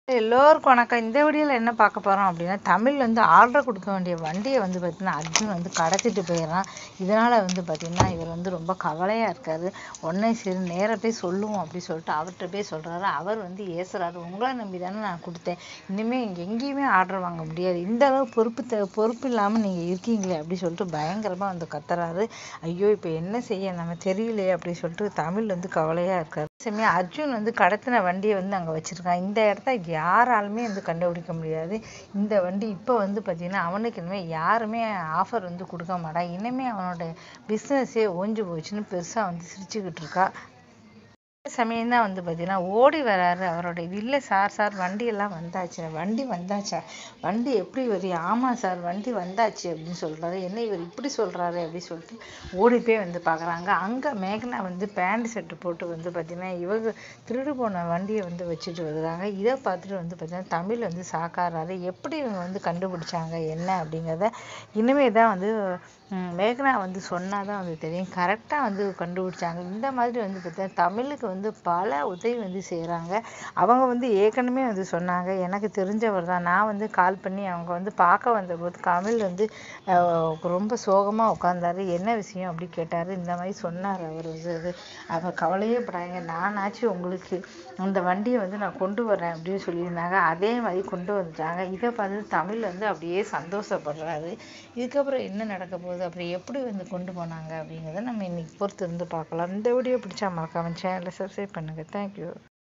எல்லோருக்கும் வணக்கம் இந்த வீடியோவில் என்ன பார்க்க போகிறோம் அப்படின்னா தமிழ் வந்து ஆர்டர் கொடுக்க வேண்டிய வண்டியை வந்து பார்த்திங்கன்னா அர்ஜுன் வந்து கடத்திட்டு போயிடுறான் இதனால் வந்து பார்த்திங்கன்னா இவர் வந்து ரொம்ப கவலையாக இருக்கார் உடனே சரி நேராக போய் சொல்லுவோம் அப்படி சொல்லிட்டு அவர்கிட்ட போய் சொல்கிறாரு அவர் வந்து ஏசுறாரு உங்களை நம்பி தானே நான் கொடுத்தேன் இனிமேல் இங்கே எங்கேயுமே ஆர்டர் வாங்க முடியாது இந்த அளவு பொறுப்பு த பொறுப்பு இல்லாமல் நீங்கள் இருக்கீங்களே அப்படி சொல்லிட்டு பயங்கரமாக வந்து கத்துறாரு ஐயோ இப்போ என்ன செய்ய நம்ம தெரியலையே அப்படி சொல்லிட்டு தமிழ் வந்து கவலையாக இருக்கார் சமயம் அர்ஜுன் வந்து கடத்தின வண்டியை வந்து அங்கே வச்சுருக்கான் இந்த இடத்த யாராலுமே வந்து கண்டுபிடிக்க முடியாது இந்த வண்டி இப்போ வந்து பார்த்திங்கன்னா அவனுக்கு இனிமேல் யாருமே ஆஃபர் வந்து கொடுக்க மாட்டான் இனிமேல் அவனோட பிஸ்னஸே ஓஞ்சு போச்சுன்னு பெருசாக வந்து சிரிச்சுக்கிட்டு இருக்கா சமயம் தான் வந்து பார்த்தீங்கன்னா ஓடி வராரு அவரோட இல்லை சார் சார் வண்டி எல்லாம் வந்தாச்சு வண்டி வந்தாச்சா வண்டி எப்படி வரும் ஆமாம் சார் வண்டி வந்தாச்சு அப்படின்னு சொல்கிறாரு என்ன இவர் இப்படி சொல்கிறாரு அப்படின்னு சொல்லிட்டு ஓடி போய் வந்து பார்க்குறாங்க அங்கே மேகனா வந்து பேண்ட் செட்டு போட்டு வந்து பார்த்தீங்கன்னா இவங்க திருடு போன வண்டியை வந்து வச்சுட்டு வருகிறாங்க இதை பார்த்துட்டு வந்து பார்த்தீங்கன்னா தமிழ் வந்து சாக்காராரு எப்படி இவங்க வந்து கண்டுபிடிச்சாங்க என்ன அப்படிங்கிறத இனிமே தான் வந்து ம், மேகனா வந்து சொன்னால் தான் வந்து தெரியும் கரெக்டாக வந்து கண்டுபிடிச்சாங்க இந்த மாதிரி வந்து பார்த்தீங்கன்னா தமிழுக்கு வந்து பல உதவி வந்து செய்கிறாங்க அவங்க வந்து ஏற்கனவே வந்து சொன்னாங்க எனக்கு தெரிஞ்சவர் தான் நான் வந்து கால் பண்ணி அவங்க வந்து பார்க்க வந்தபோது தமிழ் வந்து அஹ், ரொம்ப சோகமாக உட்காந்தாரு என்ன விஷயம் அப்படி கேட்டார் இந்த மாதிரி சொன்னார் அவர் வந்து அது அவர் கவலையே படாங்க நானாச்சும் உங்களுக்கு அந்த வண்டியை வந்து நான் கொண்டு வரேன் அப்படின்னு சொல்லியிருந்தாங்க அதே மாதிரி கொண்டு வந்துட்டாங்க இதை பார்த்து தமிழ் வந்து அப்படியே சந்தோஷப்படுறாரு இதுக்கப்புறம் என்ன நடக்க போகுது அப்புறம் எப்படி வந்து கொண்டு போனாங்க அப்படிங்கிறத நம்ம இன்னைக்கு பொறுத்து இருந்து பார்க்கலாம் இந்த வீடியோ பிடிச்சா மறக்காம சேனலை சப்ஸ்கிரைப் பண்ணுங்கள் தேங்க்யூ